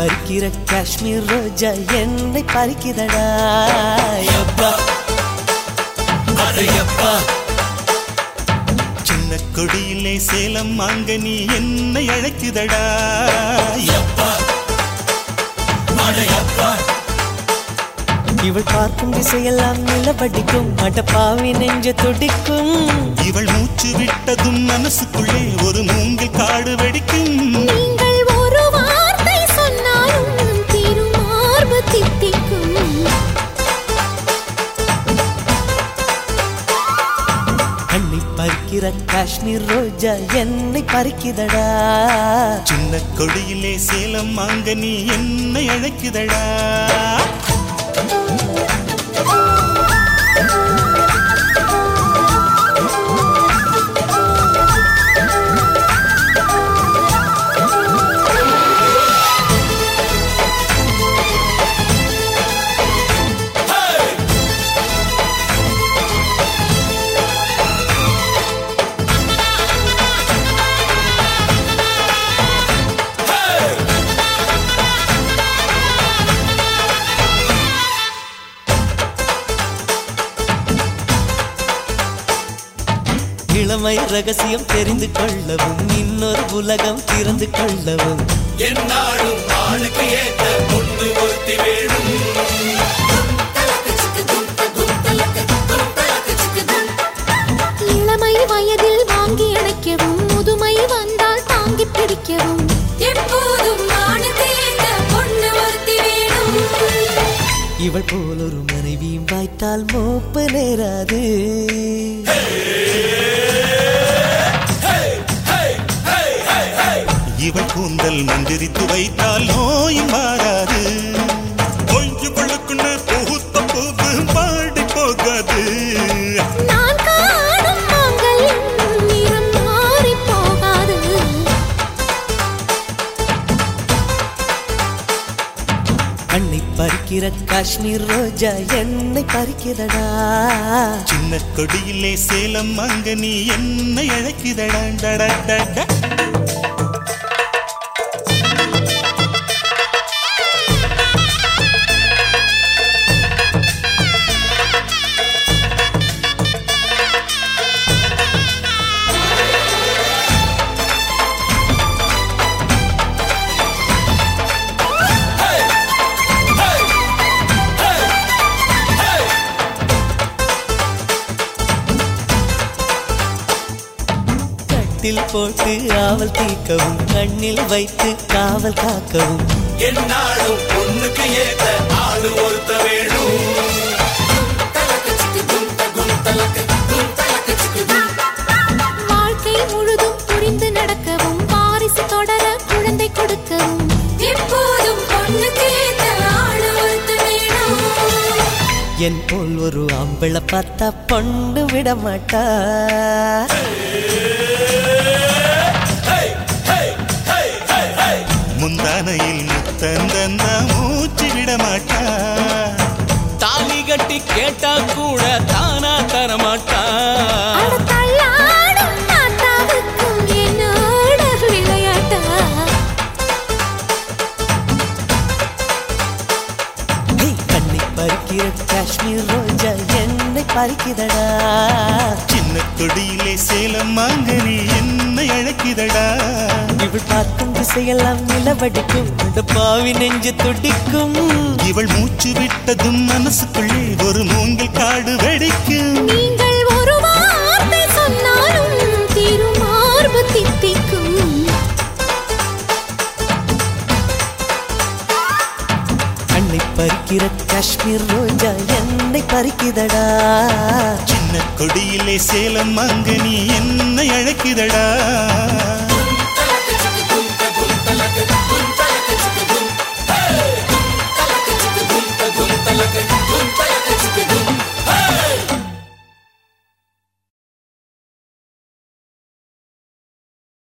பறிக்கிற காஷ்மீர் ரோஜா என்னை பறிக்குதடா எப்பா அடையப்பா சின்ன கொடியிலே சேலம் அங்க நீ என்னை அழைக்குதடா எப்பா அடையப்பா இவள் பார்க்கும் திசையெல்லாம் நிலவடிக்கும் அடப்பாவி நெஞ்ச துடிக்கும் இவள் மூச்சு விட்டதும் மனசுக்குள்ளே ஒரு மூங்கில் காடு வெடிக்கும் நீங்கள் ஒரு வார்த்தை சொன்னாலும் திருமார்பு தித்திக்கும் அள்ளி பறிக்கிற காஷ்மீர் ரோஜா என்னை பறிக்குதடா சின்ன கொடியிலே சேலம் அங்க நீ என்னை அழைக்குதடா இளமை ரகசியம் தெரிந்து கொள்ளவும் இன்னொரு உலகம் திறந்து கொள்ளவும் என்னாலும் ஆளுக்கு ஏத்த பொண்ணு ஒருத்தி வேணும் இளமை வயதில் வாங்கி அணைக்கவும் முதுமை வந்தால் தாங்கி பிடிக்கவும் எப்போதும் ஆணுக்கு ஏற்ற பொண்ணு ஒருத்தி வேணும் இவள் போல் ஒரு மனைவியும் வாய்த்தால் மோப்பு நேராது இவள் கூந்தல் மந்திரித்து வைத்தால் நோயும் மாறாது கொஞ்சு கொள்ளுக்குன்னு பூத்த பூவு பாடி போகாது நான் காணும் மாங்கல்யம் நிறம் மாறிப் போகாது அன்னை பறிக்கிற காஷ்மீர் ரோஜா என்னை பறிக்குதடா சின்ன கொடியிலே சேலம் அங்க நீ என்னை அழைக்குதடா டடா, டடா. கட்டில் போட்டு ஆவல் தீர்க்கவும் கண்ணில் வைத்து காவல் காக்கவும் என்னாலும் பொண்ணுக்கு ஏத்த ஆளு ஒருத்த வேணும் வாழ்க்கை முழுதும் புரிந்து நடக்கவும் வாரிசு தொடர குழந்தை கொடுக்கவும் எப்போதும் பொண்ணுக்கு ஏற்ற ஆளு ஒருத்தி வேணும் என் போல் ஒரு ஆம்பளை பார்த்தா பொண்ணு விட மாட்டா முந்தானையில் முத்தந்தந்த மூச்சு விட மாட்டா தாலி கட்டி கேட்டா கூட தானா தரமாட்டா அட தள்ளாடும் தாத்தாவுக்கும் என்னோட விளையாட்டா கண்ணை பறிக்கிற காஷ்மீர் ரோஜா என்னை பறிக்குதடா சின்ன கொடியிலே சேலம் அங்க நீ என்னை அழைக்குதடா இவள் பார்க்கும் திசையெல்லாம் நிலவடிக்கும் இந்த பாவி நெஞ்சு துடிக்கும் இவள் மூச்சு விட்டதும் மனசுக்குள்ளே ஒரு மூங்கில் காடு வெடிக்கும் நீங்கள் ஒரு வார்த்தை சொன்னாலும் திருமார்பு தித்திக்கும் கண்ணை பறிக்கிற காஷ்மீர் ரோஜா என்னை பறிக்குதடா சின்ன கொடியிலே சேலம் அங்க நீ என்னை அழைக்குதடா